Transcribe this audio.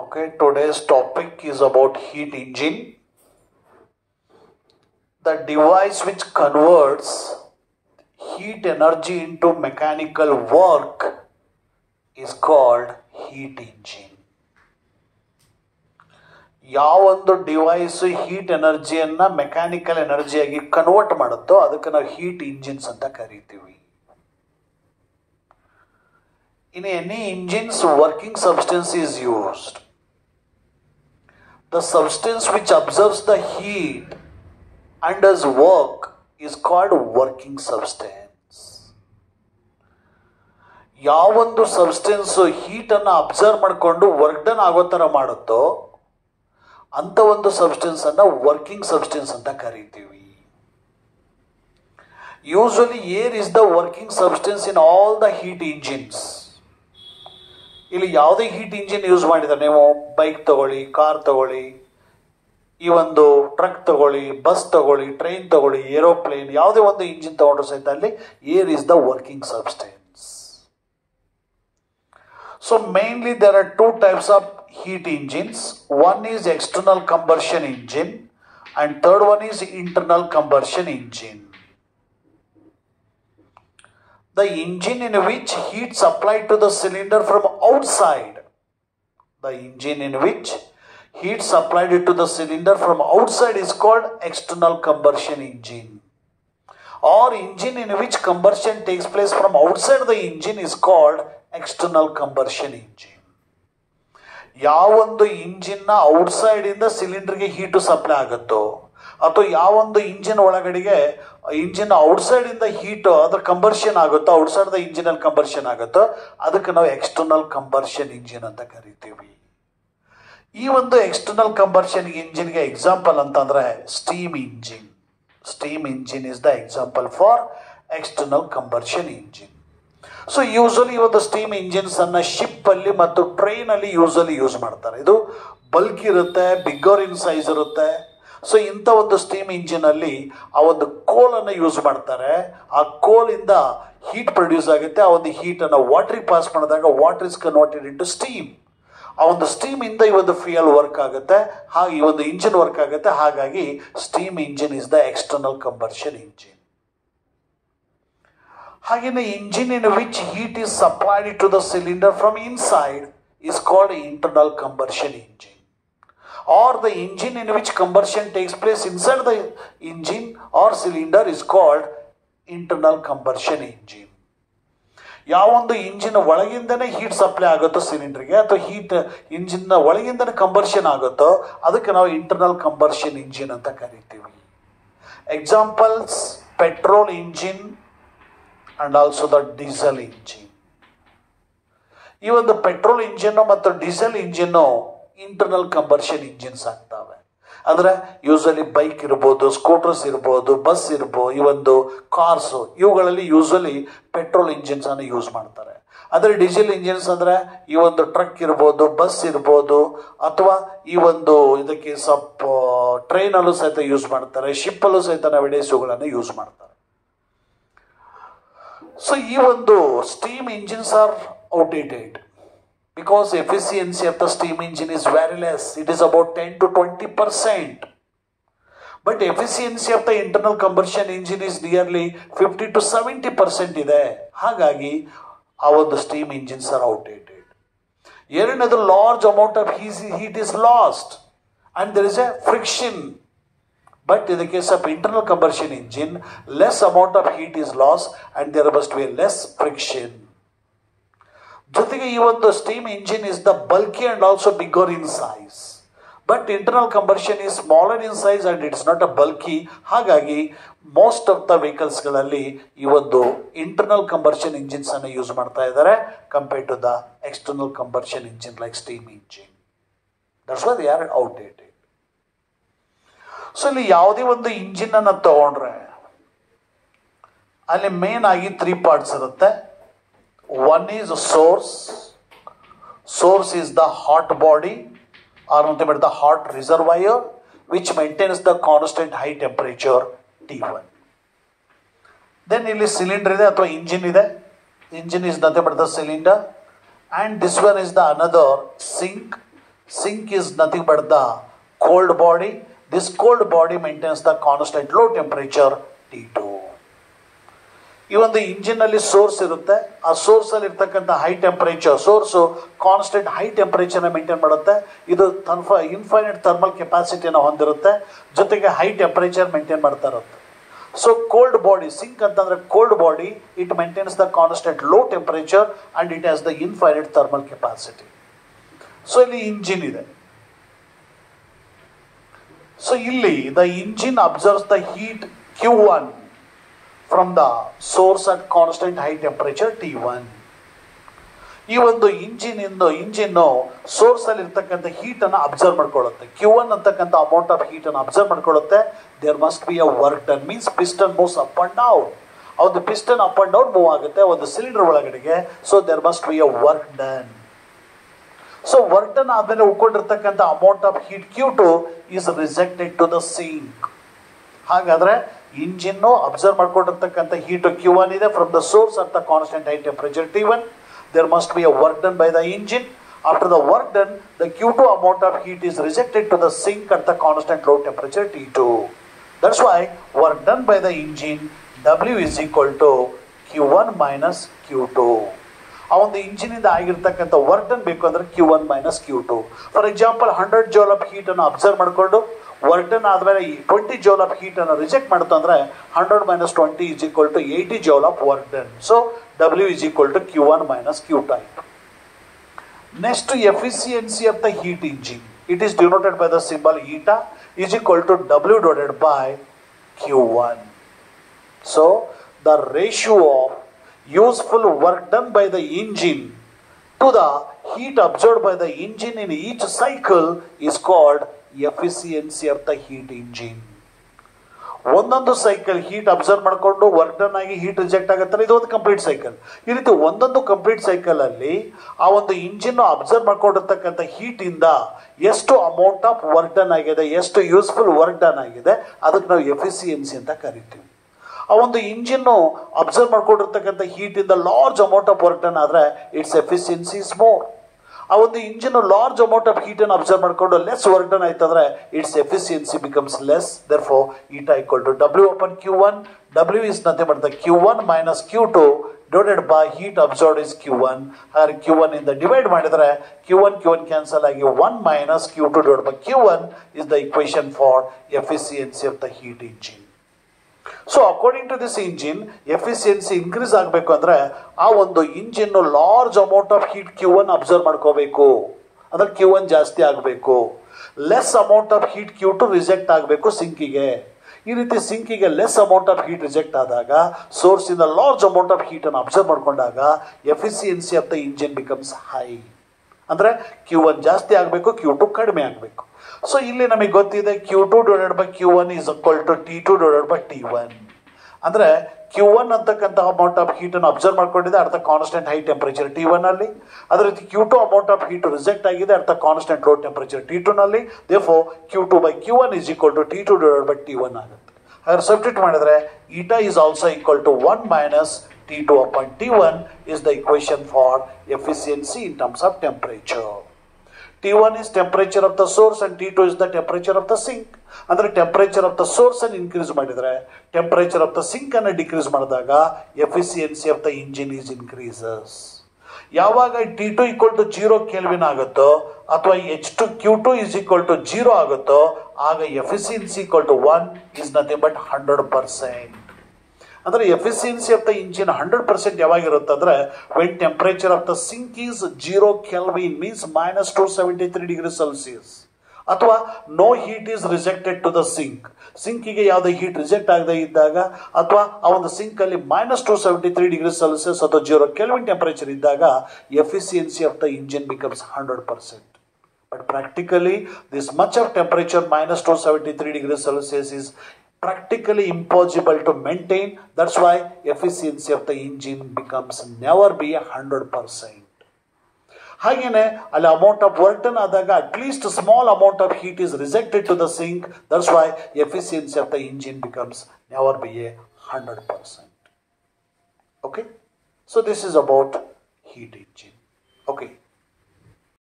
Okay, today's topic is about heat engine. The device which converts heat energy into mechanical work is called heat engine. ಯಾವೊಂದು device heat ಎನರ್ಜಿಯನ್ನ mechanical ಎನರ್ಜಿಯಾಗಿ convert ಮಾಡುತ್ತೋ ಅದಕ್ಕೆ ನಾವು heat engines ಅಂತ ಕರಿತೀವಿ In any engine's working substance is used. The substance which absorbs the heat and does work is called working substance. ಯಾವೊಂದು substance ಹೀಟನ್ನು ಅಬ್ಸರ್ವ್ ಮಾಡಿಕೊಂಡು ವರ್ಕ್ ಡನ್ ಆಗೋ ಥರ ಮಾಡುತ್ತೋ ಅಂಥ ಒಂದು ಸಬ್ಸ್ಟೆನ್ಸ್ ಅನ್ನ ವರ್ಕಿಂಗ್ ಸಬ್ಸ್ಟೆನ್ಸ್ ಅಂತ ಕರಿತೀವಿ usually air is the working substance in all the heat engines ಇಲ್ಲಿ ಯಾವುದೇ ಹೀಟ್ ಇಂಜಿನ್ ಯೂಸ್ ಮಾಡಿದ್ದಾರೆ ನೀವು ಬೈಕ್ ತಗೊಳ್ಳಿ ಕಾರ್ ತಗೊಳ್ಳಿ ಈ ಒಂದು ಟ್ರಕ್ ತಗೊಳ್ಳಿ ಬಸ್ ತಗೊಳ್ಳಿ ಟ್ರೈನ್ ತಗೊಳ್ಳಿ ಏರೋಪ್ಲೇನ್ ಯಾವುದೇ ಒಂದು ಇಂಜಿನ್ ತಗೊಂಡ್ರು ಸಹಿತ ಅಲ್ಲಿ air is the working substance so mainly there are two types of heat engines. One is external combustion engine and third one is internal combustion engine. The engine in which heat supplied to the cylinder from outside. The engine in which heat supplied to the cylinder from outside is called external combustion engine. Or engine in which combustion takes place from outside the engine is called external combustion engine. ಯಾವೊಂದು ಇಂಜಿನ್ನ outside ಇಂದ ಸಿಲಿಂಡರ್ಗೆ heat supply ಆಗುತ್ತೋ ಅಥವಾ ಯಾವೊಂದು engine ಒಳಗಡೆಗೆ engine outside ಇಂದ heat ಅದ್ರ combustion ಆಗುತ್ತೋ outside the engine ಅಲ್ಲಿ ಕಂಬರ್ಷನ್ ಆಗುತ್ತೋ ಅದಕ್ಕೆ ನಾವು ಎಕ್ಸ್ಟರ್ನಲ್ ಕಂಬರ್ಷನ್ ಇಂಜಿನ್ ಅಂತ ಕರಿತೀವಿ ಈ ಒಂದು ಎಕ್ಸ್ಟರ್ನಲ್ ಕಂಬರ್ಷನ್ ಇಂಜಿನ್ಗೆ ಎಕ್ಸಾಂಪಲ್ ಅಂತಂದ್ರೆ steam engine steam engine is the example for external combustion engine so usually ಒಂದು ಸ್ಟೀಮ್ ಇಂಜಿನ್ಸ್ ಅನ್ನ ಶಿಪ್ ಅಲ್ಲಿ ಮತ್ತು ಟ್ರೈನ್ ಅಲ್ಲಿ ಯೂಸಲಿ ಯೂಸ್ ಮಾಡ್ತಾರೆ ಇದು ಬಲ್ಕ್ ಇರುತ್ತೆ ಬಿಗ್ಗರ್ ಇನ್ ಸೈಜ್ ಇರುತ್ತೆ ಸೊ ಇಂಥ ಒಂದು ಸ್ಟೀಮ್ ಇಂಜಿನ್ ಅಲ್ಲಿ ಆ ಒಂದು ಕೋಲನ್ನು ಯೂಸ್ ಮಾಡ್ತಾರೆ ಆ ಕೋಲಿಂದ ಹೀಟ್ ಪ್ರೊಡ್ಯೂಸ್ ಆಗುತ್ತೆ ಆ ಒಂದು ಹೀಟ್ ಅನ್ನ ವಾಟರ್ ಪಾಸ್ ಮಾಡಿದಾಗ water is converted into steam ಆ ಒಂದು ಸ್ಟೀಮ್ ಇಂದ ಈ ಒಂದು ಫ್ಯೂಯಲ್ ವರ್ಕ್ ಆಗುತ್ತೆ ಹಾಗೆ ಈ ಒಂದು ಇಂಜಿನ್ ವರ್ಕ್ ಆಗುತ್ತೆ ಹಾಗಾಗಿ steam engine is the external combustion engine ಹಾಗೆಯೇ engine in which heat is supplied to the cylinder from inside is called internal combustion engine or the engine in which combustion takes place inside the engine or cylinder is called internal combustion engine ಯಾವೊಂದು engine ಒಳಗಿಂದನೇ heat supply ಆಗುತ್ತೋ ಸಿಲಿಂಡರ್ಗೆ ಅಥವಾ heat engine ಒಳಗಿಂದನೇ combustion ಆಗುತ್ತೋ ಅದಕ್ಕೆ ನಾವು internal combustion engine ಅಂತ ಕರಿತೀವಿ examples petrol engine and also the diesel engine ಈ ಒಂದು ಪೆಟ್ರೋಲ್ ಇಂಜಿನ್ ಮತ್ತು diesel engine internal combustion engines ಆಗ್ತವೆ ಅಂದ್ರೆ ಯೂಸಲಿ ಬೈಕ್ ಇರ್ಬೋದು ಸ್ಕೂಟರ್ಸ್ ಇರ್ಬೋದು ಬಸ್ ಇರ್ಬೋದು ಈ ಒಂದು ಕಾರ್ಸ್ ಇವುಗಳಲ್ಲಿ ಯೂಸಲಿ ಪೆಟ್ರೋಲ್ ಇಂಜಿನ್ಸ್ ಅನ್ನು ಯೂಸ್ ಮಾಡ್ತಾರೆ ಆದರೆ ಡೀಸೆಲ್ ಇಂಜಿನ್ಸ್ ಅಂದ್ರೆ ಈ ಒಂದು ಟ್ರಕ್ ಇರ್ಬೋದು ಬಸ್ ಇರ್ಬೋದು ಅಥವಾ ಈ ಒಂದು ಇದಕ್ಕೆ ಸ್ವಲ್ಪ ಟ್ರೈನಲ್ಲೂ ಸಹಿತ ಯೂಸ್ ಮಾಡ್ತಾರೆ ಶಿಪ್ಪಲ್ಲೂ ಸಹಿತ ನವೆಡೇಸ್ ಇವುಗಳನ್ನು ಯೂಸ್ ಮಾಡ್ತಾರೆ ಸೊ ಈ ಒಂದು steam engines are outdated because efficiency of the steam engine is very less it is about 10 to 20 percent but efficiency of the internal combustion engine is nearly 50 to 70 percent ಇದೆ ಹಾಗಾಗಿ ಆ ಒಂದು steam engines are outdated ಎರಡನೇದು large amount of heat is lost and there is a friction But in the case of internal combustion engine, less amount of heat is lost and there must be less friction. ಜೊತೆಗೆ ಈ ಒಂದು steam engine is the bulky and also bigger in size but internal combustion is smaller in size and it's not a bulky ಹಾಗಾಗಿ most of the ವೆಹಿಕಲ್ಸ್ಗಳಲ್ಲಿ ಈ ಒಂದು internal combustion engines ಅನ್ನು use ಮಾಡ್ತಾ ಇದ್ದಾರೆ compare to the external combustion engine like steam engine that's why they are outdated so ಇಲ್ಲಿ ಯಾವುದೇ ಒಂದು ಇಂಜಿನ್ ಅನ್ನ ತಗೊಂಡ್ರೆ ಅಲ್ಲಿ ಮೇನ್ ಆಗಿ ತ್ರೀ ಪಾರ್ಟ್ಸ್ ಇರುತ್ತೆ one is source source is the hot body or ಅಂತ ಮಾಡಿದ hot reservoir which maintains the constant high temperature T one then ಇಲ್ಲಿ ಸಿಲಿಂಡರ್ ಇದೆ ಅಥವಾ ಇಂಜಿನ್ ಇದೆ engine is nothing but the cylinder and this one is the another sink sink is nothing but the cold body. This cold body maintains the constant low temperature T2. ಈ ಒಂದು ಇಂಜಿನಲ್ಲಿ source ಇರುತ್ತೆ ಆ source ಅಲ್ಲಿ ಇರ್ತಕ್ಕಂಥ high temperature source constant high ಟೆಂಪರೇಚರ್ನ maintain ಮಾಡುತ್ತೆ ಇದು ತನ್ಫ infinite thermal ಕೆಪಾಸಿಟಿಯನ್ನು ಹೊಂದಿರುತ್ತೆ ಜೊತೆಗೆ ಹೈ ಟೆಂಪರೇಚರ್ ಮೇಂಟೈನ್ ಮಾಡ್ತಾ ಇರುತ್ತೆ ಸೊ ಕೋಲ್ಡ್ ಬಾಡಿ ಸಿಂಕ್ ಅಂತಂದ್ರೆ cold body it maintains the constant low temperature and it has the infinite thermal capacity so ಇಲ್ಲಿ engine ಇದೆ ಸೊ ಇಲ್ಲಿ the engine absorbs the heat Q one from the source at constant high temperature T one ಈ ಒಂದು engine ಇಂದು engine source ಅಲ್ಲಿ ಇರ್ತಕ್ಕಂಥ heat ಅನ್ನು absorb ಮಾಡ್ಕೊಳ್ಳುತ್ತೆ Q one ಅಂತಕ್ಕಂಥ ಅಮೌಂಟ್ ಆಫ್ ಹೀಟ್ ಅನ್ನು ಅಬ್ಸರ್ವ್ ಮಾಡ್ಕೊಳ್ಳುತ್ತೆ there must be a work done means piston moves up and down ಒಂದು piston up and down move ಆಗುತ್ತೆ ಒಂದು ಸಿಲಿಂಡರ್ ಒಳಗಡೆಗೆ so there must be a work done so work done ಆದ್ಮೇಲೆ ಉಳ್ಕೊಂಡಿರ್ತಕ್ಕಂಥ amount of heat Q two is rejected to the sink ಹಾಗಾದ್ರೆ engine absorb ಮಾಡ್ಕೊಂಡಿರ್ತಕ್ಕಂಥ heat Q one ಇದೆ from the source at the constant high temperature T one there must be a work done by the engine after the work done the Q two amount of heat is rejected to the sink at the constant low temperature T two that's why work done by the engine W is equal to Q one minus Q two ಆ ಒಂದು ಇಂಜಿನಿಂದ ಆಗಿರ್ತಕ್ಕಂಥ work done ಬೇಕು ಅಂದ್ರೆ Q one minus Q two for example hundred ಜೋಲ್ of heat ಅನ್ನು absorb ಮಾಡಿಕೊಂಡು work done ಆದ್ಮೇಲೆ twenty joule of heat ಅನ್ನು ರಿಜೆಕ್ಟ್ ಮಾಡುತ್ತೆ ಅಂದ್ರೆ hundred minus twenty is equal to eighty joule of work done so W is equal to Q one minus Q type next efficiency of the heat engine it is denoted by the symbol eta is equal to W divided by Q one so the ratio of useful work done by the engine to the heat absorbed by the engine in each cycle is called efficiency of the heat engine. ಒಂದೊಂದು cycle heat absorb ಮಾಡಿಕೊಂಡು work done ಆಗಿ heat reject ಆಗುತ್ತಲ್ಲ ಇದು ಒಂದು complete cycle ಈ ರೀತಿ ಒಂದೊಂದು complete cycle ಅಲ್ಲಿ ಆ ಒಂದು ಇಂಜಿನ್ ಅಬ್ಸರ್ವ್ ಮಾಡ್ಕೊಂಡಿರ್ತಕ್ಕಂಥ ಹೀಟ್ ಇಂದ ಎಷ್ಟು ಅಮೌಂಟ್ ಆಫ್ ವರ್ಕ್ ಡನ್ ಆಗಿದೆ ಎಷ್ಟು ಯೂಸ್ಫುಲ್ ವರ್ಕ್ ಡನ್ ಆಗಿದೆ ಅದಕ್ಕೆ ನಾವು ಎಫಿಸಿಯನ್ಸಿ ಅಂತ ಕರಿತೀವಿ ಆ ಒಂದು ಇಂಜಿನ್ನು ಅಬ್ಸರ್ವ್ ಮಾಡ್ಕೊಂಡಿರ್ತಕ್ಕಂಥ ಹೀಟ್ ಇಂದ large amount of work done ಆದರೆ ಇಟ್ಸ್ ಎಫಿಷಿಯನ್ಸಿ ಇಸ್ ಮೋರ್ ಆ ಒಂದು engine large amount of heat ಅನ್ನು ಅಬ್ಸರ್ವ್ ಮಾಡ್ಕೊಂಡು ಲೆಸ್ ವರ್ಕ್ ಡನ್ ಆಯ್ತಂದ್ರೆ its efficiency becomes less therefore eta equal to W upon Q one W is nothing but the Q one minus Q two divided by heat absorbed is Q one ಹಾಗೆ Q one ಇಂದ divide ಮಾಡಿದ್ರೆ Q one Q one cancel ಆಗಿ one minus Q two divide by Q one is the equation for efficiency of the heat engine so according to this engine efficiency increase ಆಗಬೇಕು ಅಂದ್ರೆ ಆ ಒಂದು engine large amount of heat Q one absorb ಮಾಡ್ಕೋಬೇಕು ಅಂದ್ರೆ Q one ಜಾಸ್ತಿ ಆಗಬೇಕು less amount of heat Q two reject ಆಗಬೇಕು ಸಿಂಕಿಗೆ ಈ ರೀತಿ ಸಿಂಕಿಗೆ less amount of heat reject ಆದಾಗ ಸೋರ್ಸ್ ಇಂದ ಲಾರ್ಜ್ ಅಮೌಂಟ್ ಆಫ್ ಹೀಟ್ ಅನ್ನು ಅಬ್ಸರ್ವ್ ಮಾಡ್ಕೊಂಡಾಗ efficiency of the engine becomes high ಅಂದ್ರೆ ಕ್ಯೂ ಒನ್ ಜಾಸ್ತಿ ಆಗಬೇಕು ಕ್ಯೂ ಟು ಕಡಿಮೆ ಆಗಬೇಕು ಸೊ ಇಲ್ಲಿ ನಮಗೆ ಗೊತ್ತಿದೆ Q two divided by Q one is equal to T two divided by T one ಅಂದ್ರೆ ಕ್ಯೂ ಒನ್ ಅಂತಕ್ಕಂಥ ಅಮೌಂಟ್ ಆಫ್ ಹೀಟ್ ಅನ್ನು ಅಬ್ಸರ್ವ್ ಮಾಡ್ಕೊಂಡಿದೆ ಅರ್ಥ constant high temperature T one ಅಲ್ಲಿ ಅದೇ ರೀತಿ Q two amount of heat reject ಆಗಿದೆ ಅರ್ಥ constant low temperature T two ನಲ್ಲಿ therefore Q two by Q one is equal to T two divided by T one ಆಗುತ್ತೆ ಹಾಗಾದ್ರೆ ಸಬ್ಸ್ಟಿಟ್ ಮಾಡಿದ್ರೆ eta is also equal to one minus T2 upon T1 is the equation for efficiency in terms of temperature. T1 is temperature of the source and T2 is the temperature of the sink. ಅಂದ್ರೆ temperature of the source ಅನ್ನು increase ಮಾಡಿದ್ರೆ temperature of the sink ಅನ್ನು decrease ಮಾಡಿದಾಗ efficiency of the engine is increases ಯಾವಾಗ T two equal to zero kelvin ಆಗುತ್ತೋ ಅಥವಾ H two Q two is equal to zero ಆಗುತ್ತೋ ಆಗ efficiency equal to one is nothing but hundred percent ಅಂದ್ರೆ efficiency of the engine hundred percent ಯಾವಾಗಿರುತ್ತೆ ಅಂದ್ರೆ when temperature of the sink is zero kelvin means minus two seventy three degree Celsius ಅಥವಾ no heat is rejected to the sink ಸಿಂಕಿಗೆ ಯಾವುದೇ heat reject ಆಗದೆ ಇದ್ದಾಗ ಅಥವಾ ಆ ಒಂದು ಸಿಂಕ್ ಅಲ್ಲಿ minus two seventy three degree Celsius ಅಥವಾ ಜೀರೋ ಕೆಲ್ವಿನ್ ಟೆಂಪರೇಚರ್ ಇದ್ದಾಗ efficiency of the engine becomes hundred percent But practically, this much of temperature minus 273 degrees Celsius is practically impossible to maintain. That's why efficiency of the engine becomes never be a hundred percent. ಹಾಗೇನೆ ಅಲ್ಲಿ amount of work done ಆದಾಗ at least small amount of heat is rejected to the sink that's why efficiency of the engine becomes never be a hundred percent okay so this is about heat engine okay